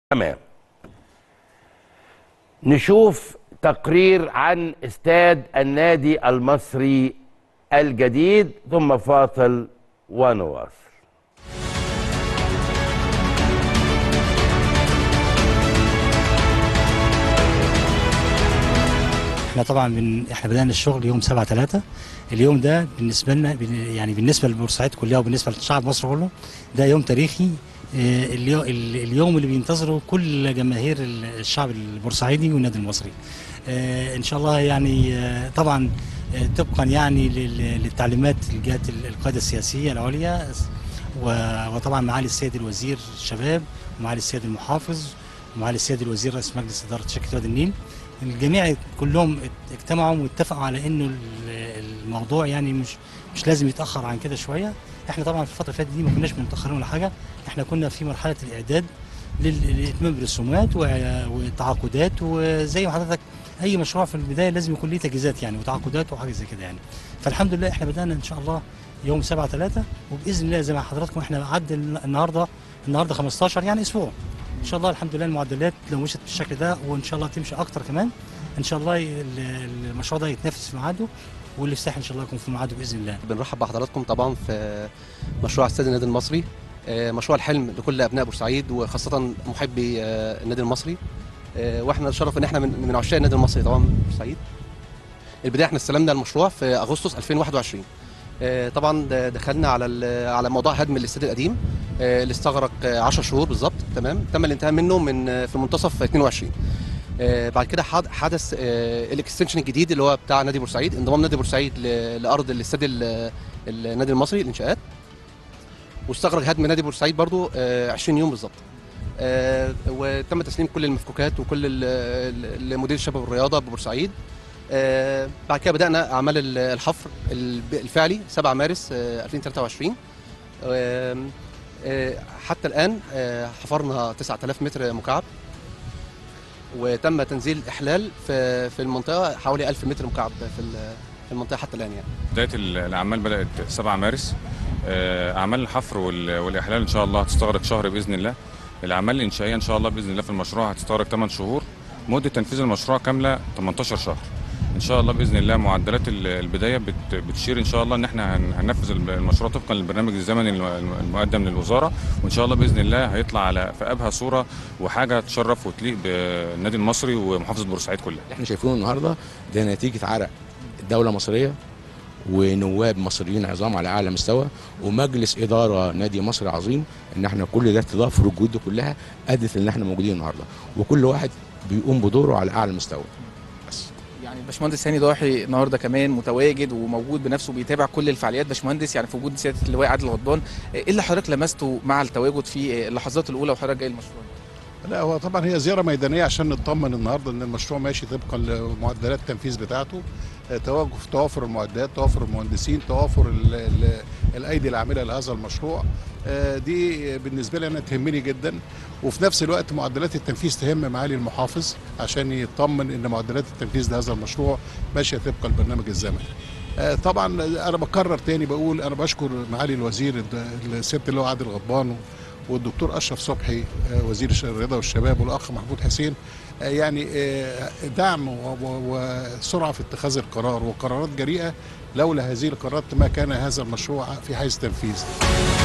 تمام نشوف تقرير عن استاد النادي المصري الجديد ثم فاصل ونواصل احنا طبعا من احنا بدانا الشغل يوم 7 3 اليوم ده بالنسبه لنا بن- يعني بالنسبه لبورسعيد كلها وبالنسبه للشعب مصر كله ده يوم تاريخي آه، اليو- ال- اليوم اللي بينتظره كل جماهير ال- الشعب البورسعيدي والنادي المصري آه، ان شاء الله يعني آه، طبعا آه، طبقا يعني لل- للتعليمات الجهات ال- القياده السياسيه العليا و- وطبعا معالي السيد الوزير الشباب ومعالي السيد المحافظ ومعالي السيد الوزير رئيس مجلس اداره شركه وادي النيل الجميع كلهم ات- اجتمعوا واتفقوا على انه ال- الموضوع يعني مش مش لازم يتاخر عن كده شويه احنا طبعا في الفتره اللي فاتت دي ما كناش متاخرين ولا حاجه احنا كنا في مرحله الاعداد لل- للاتمام بالرسومات و- والتعاقدات وزي ما حضرتك اي مشروع في البدايه لازم يكون ليه تجهيزات يعني وتعاقدات وحاجه زي كده يعني فالحمد لله احنا بدانا ان شاء الله يوم 7 3 وباذن الله زي ما حضراتكم احنا عد النهارده النهارده 15 يعني اسبوع ان شاء الله الحمد لله المعدلات لو مشت بالشكل ده وان شاء الله تمشي اكتر كمان ان شاء الله ال- المشروع ده يتنفذ في ميعاده والافتتاح ان شاء الله يكون في ميعاده باذن الله بنرحب بحضراتكم طبعا في مشروع استاد النادي المصري آه، مشروع الحلم لكل ابناء بورسعيد وخاصه محبي آه، النادي المصري آه، واحنا نتشرف ان احنا من من عشاق النادي المصري طبعا بورسعيد البدايه احنا استلمنا المشروع في اغسطس 2021 آه، طبعا د- دخلنا على ال- على موضوع هدم الاستاد القديم آه، اللي استغرق آه، 10 شهور بالظبط تمام تم الانتهاء منه من آه، في منتصف 22 آه، بعد كده حد- حدث آه، الاكستنشن الجديد اللي هو بتاع نادي بورسعيد انضمام نادي بورسعيد ل- لارض الاستاد ال- النادي المصري الانشاءات واستغرق هدم نادي بورسعيد برضو آه، 20 يوم بالظبط آه، وتم تسليم كل المفكوكات وكل ال- ال- لمدير الشباب والرياضه ببورسعيد آه، بعد كده بدانا اعمال ال- الحفر الب- الفعلي 7 مارس آه، 2023 آم، آه، حتى الان آه، حفرنا 9000 متر مكعب وتم تنزيل احلال في في المنطقه حوالي 1000 متر مكعب في ال- في المنطقه حتى الان يعني بدايه ال- الاعمال بدات 7 مارس آه، اعمال الحفر وال- والاحلال ان شاء الله هتستغرق شهر باذن الله الاعمال الانشائيه ان شاء الله باذن الله في المشروع هتستغرق 8 شهور مده تنفيذ المشروع كامله 18 شهر ان شاء الله باذن الله معدلات ال- البدايه بت- بتشير ان شاء الله ان احنا هن- هننفذ الب- المشروع طبقا للبرنامج الزمني الم- المقدم للوزاره وان شاء الله باذن الله هيطلع على في ابهى صوره وحاجه تشرف وتليق بالنادي المصري ومحافظه بورسعيد كلها اللي احنا شايفينه النهارده ده نتيجه عرق الدوله المصريه ونواب مصريين عظام على اعلى مستوى ومجلس اداره نادي مصر عظيم ان احنا كل ده تضافر الجهود دي كلها ادت ان احنا موجودين النهارده وكل واحد بيقوم بدوره على اعلى مستوى بس يعني الباشمهندس هاني ضاحي النهارده كمان متواجد وموجود بنفسه بيتابع كل الفعاليات باشمهندس يعني في وجود سياده اللواء عادل غضبان ايه اللي حضرتك لمسته مع التواجد في اللحظات الاولى وحضرتك جاي المشروع لا هو طبعا هي زياره ميدانيه عشان نطمن النهارده ان المشروع ماشي طبقا لمعدلات التنفيذ بتاعته آه، توافر توافر المعدات توافر المهندسين توافر ال ال الايدي العامله لهذا المشروع آه، دي بالنسبه لي انا تهمني جدا وفي نفس الوقت معدلات التنفيذ تهم معالي المحافظ عشان يطمن ان معدلات التنفيذ لهذا المشروع ماشيه طبقا للبرنامج الزمني آه، طبعا انا بكرر تاني بقول انا بشكر معالي الوزير الد- السياده اللي هو عادل غضبان والدكتور اشرف صبحي آه، وزير الش- الرياضه والشباب والاخ محمود حسين آه، يعني آه، دعم و- و- وسرعه في اتخاذ القرار وقرارات جريئه لولا هذه القرارات ما كان هذا المشروع في حيز تنفيذ